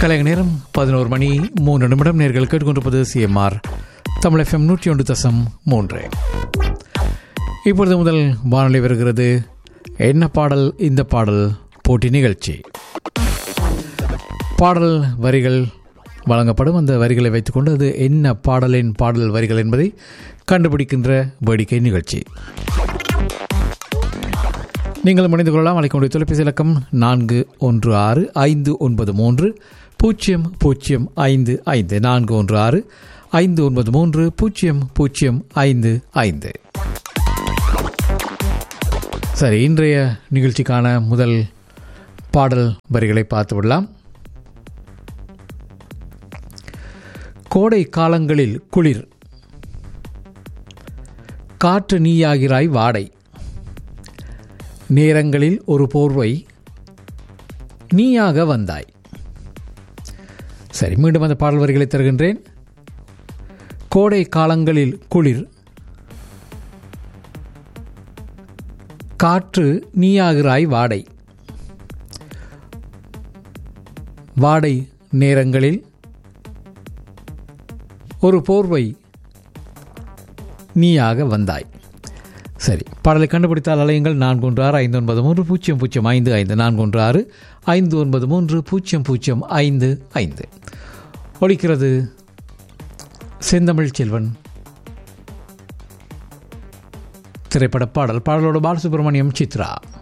கலைய நேரம் பதினோரு மணி மூன்று நிமிடம் நேர்கள் கேட்டுக்கொண்டிருப்பது சிஎம்ஆர் தமிழ் எஃப்எம் நூற்றி ஒன்று தசம் மூன்று இப்பொழுது முதல் வானொலி வருகிறது என்ன பாடல் இந்த பாடல் போட்டி நிகழ்ச்சி பாடல் வரிகள் வழங்கப்படும் அந்த வரிகளை வைத்துக்கொண்டு அது என்ன பாடலின் பாடல் வரிகள் என்பதை கண்டுபிடிக்கின்ற வேடிக்கை நிகழ்ச்சி நீங்கள் இணைந்து கொள்ளலாம் அழைக்கக்கூடிய தொலைபேசி இலக்கம் நான்கு ஒன்று ஆறு ஐந்து ஒன்பது மூன்று பூஜ்ஜியம் பூஜ்ஜியம் ஐந்து ஐந்து நான்கு ஒன்று ஆறு ஐந்து ஒன்பது மூன்று பூஜ்ஜியம் பூஜ்ஜியம் ஐந்து ஐந்து சரி இன்றைய நிகழ்ச்சிக்கான முதல் பாடல் வரிகளை பார்த்து விடலாம் கோடை காலங்களில் குளிர் காற்று நீயாகிறாய் வாடை நேரங்களில் ஒரு போர்வை நீயாக வந்தாய் சரி மீண்டும் அந்த பாடல் வரிகளை தருகின்றேன் கோடை காலங்களில் குளிர் காற்று நீயாகிறாய் வாடை வாடை நேரங்களில் ஒரு போர்வை நீயாக வந்தாய் சரி பாடலை கண்டுபிடித்தால் அலையுங்கள் நான்கு ஒன்று ஆறு ஐந்து ஒன்பது மூன்று பூஜ்ஜியம் பூஜ்ஜியம் ஐந்து ஐந்து நான்கு ஒன்று ஆறு ஐந்து ஒன்பது மூன்று பூஜ்ஜியம் பூஜ்ஜியம் ஐந்து ஐந்து ஒழிக்கிறது செந்தமிழ் செல்வன் திரைப்பட பாடல் பாடலோடு பாலசுப்ரமணியம் சித்ரா